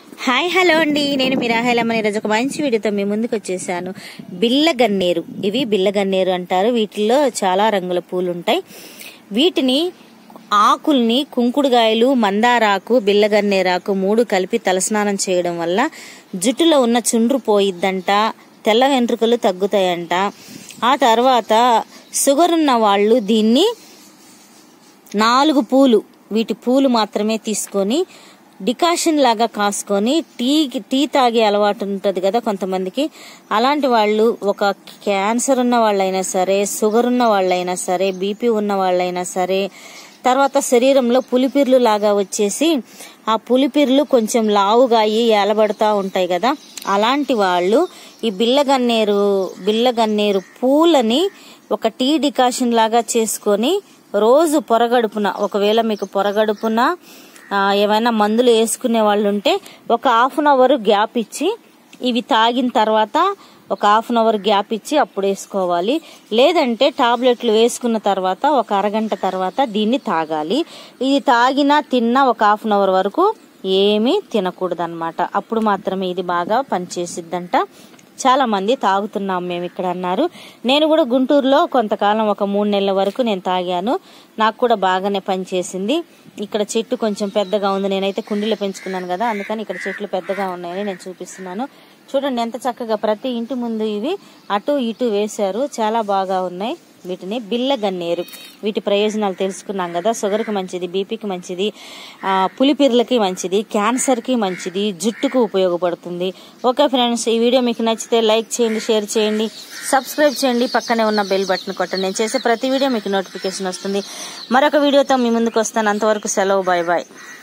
hi hello అండి నేను మీ రాహేలమ్మని ఈరోజు ఒక మంచి వీడియోతో మీ ముందుకు వచ్చేసాను బిల్ల గన్నేరు ఇవి బిల్ల గన్నేరు అంటారు వీటిల్లో చాలా రంగుల పూలు ఉంటాయి వీటిని ఆకుల్ని కుంకుడుగాయలు మందారాకు బిల్లగన్నేరాకు మూడు కలిపి తలస్నానం చేయడం వల్ల జుట్టులో ఉన్న చుండ్రు పోయిద్దంట తెల్ల వెంట్రుకలు తగ్గుతాయంట ఆ తర్వాత షుగర్ ఉన్న వాళ్ళు దీన్ని నాలుగు పూలు వీటి పూలు మాత్రమే తీసుకొని డికాషన్ లాగా కాసుకొని టీకి టీ తాగే అలవాటు ఉంటుంది కదా కొంతమందికి అలాంటి వాళ్ళు ఒక క్యాన్సర్ ఉన్న వాళ్ళైనా సరే షుగర్ ఉన్న వాళ్ళైనా సరే బీపీ ఉన్న వాళ్ళైనా సరే తర్వాత శరీరంలో పులిపిర్లు లాగా వచ్చేసి ఆ పులిపిర్లు కొంచెం లావుగా అయ్యి ఏలబడతా ఉంటాయి కదా అలాంటి వాళ్ళు ఈ బిల్లగన్నేరు బిల్లగన్నేరు పూలని ఒక టీ డికాషన్ లాగా చేసుకొని రోజు పొరగడుపున ఒకవేళ మీకు పొరగడుపున ఆ, ఏమైనా మందులు వేసుకునే వాళ్ళు ఉంటే ఒక హాఫ్ అన్ అవర్ గ్యాప్ ఇచ్చి ఇవి తాగిన తర్వాత ఒక హాఫ్ అన్ అవర్ గ్యాప్ ఇచ్చి అప్పుడు వేసుకోవాలి లేదంటే టాబ్లెట్లు వేసుకున్న తర్వాత ఒక అరగంట తర్వాత దీన్ని తాగాలి ఇది తాగినా తిన్నా ఒక హాఫ్ అన్ అవర్ వరకు ఏమీ తినకూడదు అప్పుడు మాత్రమే ఇది బాగా పనిచేసిద్దంట చాలా మంది తాగుతున్నాం మేము ఇక్కడ అన్నారు నేను కూడా గుంటూరులో కొంతకాలం ఒక మూడు నెలల వరకు నేను తాగాను నాకు కూడా బాగానే పనిచేసింది ఇక్కడ చెట్టు కొంచెం పెద్దగా ఉంది నేనైతే కుండీలో పెంచుకున్నాను కదా అందుకని ఇక్కడ చెట్లు పెద్దగా ఉన్నాయని నేను చూపిస్తున్నాను చూడండి ఎంత చక్కగా ప్రతి ఇంటి ముందు ఇవి అటు ఇటు వేశారు చాలా బాగా ఉన్నాయి వీటిని బిల్ల గన్నేరు వీటి ప్రయోజనాలు తెలుసుకున్నాం కదా షుగర్కి మంచిది బీపీకి మంచిది ఆ, పులిపిర్లకి మంచిది క్యాన్సర్కి మంచిది జుట్టుకు ఉపయోగపడుతుంది ఓకే ఫ్రెండ్స్ ఈ వీడియో మీకు నచ్చితే లైక్ చేయండి షేర్ చేయండి సబ్స్క్రైబ్ చేయండి పక్కనే ఉన్న బెల్ బటన్ కొట్టండి నేను చేసే ప్రతి వీడియో మీకు నోటిఫికేషన్ వస్తుంది మరొక వీడియోతో మీ ముందుకు వస్తాను అంతవరకు సెలవు బాయ్ బాయ్